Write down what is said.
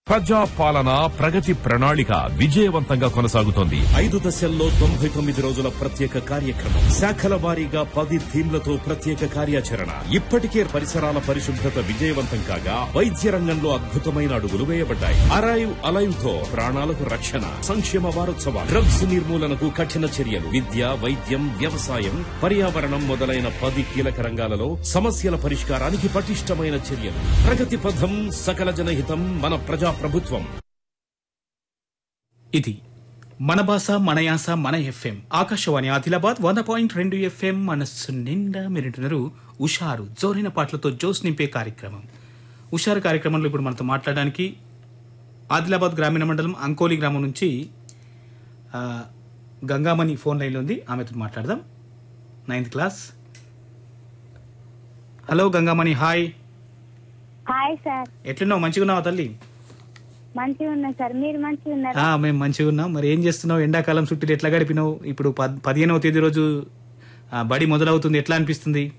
ప్రజా పాలన ప్రగతి ప్రణాళిక విజయవంతంగా కొనసాగుతోంది ఐదు దశల్లో తొంభై తొమ్మిది రోజుల ప్రత్యేక కార్యక్రమం శాఖల వారీగా పది థీమ్లతో ప్రత్యేక కార్యాచరణ ఇప్పటికే పరిసరాల పరిశుభ్రత విజయవంతం కాగా వైద్య రంగంలో అద్భుతమైన అడుగులు వేయబడ్డాయి అరైవ్ అలైవ్ తో ప్రాణాలకు రక్షణ సంక్షేమ వారోత్సవాలు డ్రగ్స్ నిర్మూలనకు కఠిన చర్యలు విద్య వైద్యం వ్యవసాయం పర్యావరణం మొదలైన పది కీలక రంగాలలో సమస్యల పరిష్కారానికి పటిష్టమైన చర్యలు ప్రగతి పథం సకల జనహితం మన ప్రజా ప్రభుత్వం ఇది మన భాష మన యాస మన ఎఫ్ఎం ఆకాశవాణి ఆదిలాబాద్ వంద పాయింట్ రెండు ఎఫ్ఎం మనస్సు నిండా మీరింటున్నారు ఉషారు జోరైన పాటలతో జోస్ నింపే కార్యక్రమం ఉషారు కార్యక్రమంలో ఇప్పుడు మనతో మాట్లాడడానికి ఆదిలాబాద్ గ్రామీణ మండలం అంకోలి గ్రామం నుంచి ఆ, గంగామణి ఫోన్ లైన్లో ఉంది ఆమెతో మాట్లాడదాం ninth class hello Gangamani hi hi sir ఎట్లున్నావు మంచిగా ఉన్నావా తల్లి మంచిగా ఉన్నా సార్ మీరు మంచిగా ఉన్నారు ఆ, మేము మంచిగా ఉన్నాం మరి ఏం చేస్తున్నావు ఎండాకాలం చుట్టూ ఎట్లా గడిపినావు ఇప్పుడు పద్- పదిహేనవ తేదీ రోజు ఆ, బడి మొదలవుతుంది ఎట్లా అనిపిస్తుంది